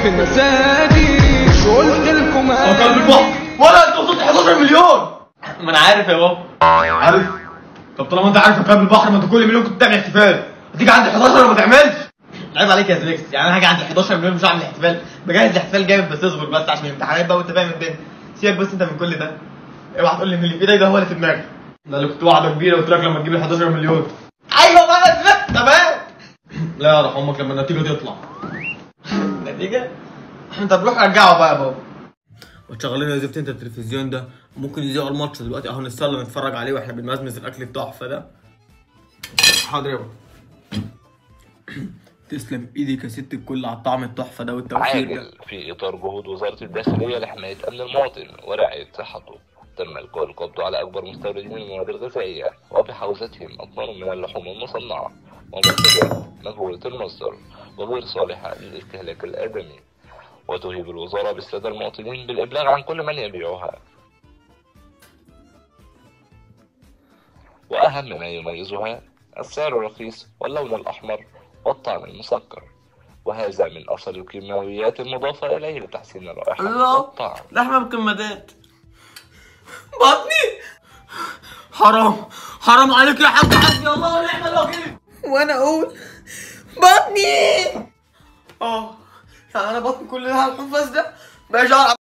في مساجيش قلت لكم قلب البحر ولا انت وصلت 11 مليون ما انا عارف يا بابا عارف طب طالما انت عارف يا قلب البحر ما انت كل مليون كنت تعمل احتفال هتيجي عند 11 وما تعملش عيب عليك يا زريكس يعني انا هاجي عند 11 مليون مش هعمل احتفال بجهز احتفال جامد بس اصبر بس عشان الامتحانات بقى وانت فاهم الدنيا سيبك بس انت من كل ده اوعى تقول لي ان اللي في ايدك ده هو اللي في دماغك ده اللي كنت وعده كبيره قلت لك لما تجيب ال 11 مليون ايوه بقى ده تمام لا يا روح امك لما النتيجه تطلع النتيجه انت تروح رجعه بقى يا بابا وتشغلين يا زفت انت التلفزيون ده ممكن يذيعوا الماتش دلوقتي اهو نستنى نتفرج عليه واحنا بنمزمز الاكل التحفه ده حاضر يابا تسلم ايدك يا ست الكل على الطعم التحفه ده والتوفير ده عاجل في إطار جهود وزارة الداخلية لحماية أمن المواطن ورعاية صحته تم إلقاء القبض على أكبر مستوردين المواد الغذائية وفي حوزتهم أطنان من اللحوم المصنعة ومنتجات مجهولة المصدر وغير صالحة للاستهلاك الآدمي وتهيب الوزارة بالسادة المواطنين بالإبلاغ عن كل من يبيعها وأهم ما يميزها السعر الرخيص واللون الأحمر والطعم المسكر وهذا من أصل الكيماويات المضافة إليه لتحسين الرائحة الله. والطعم لحمه بكمادات بطني حرام حرام عليك يا حاج حسبي الله ونعم الوكيل وانا اقول بطني اه يعني انا بطني كل ده على الحفاظ ده مش عارف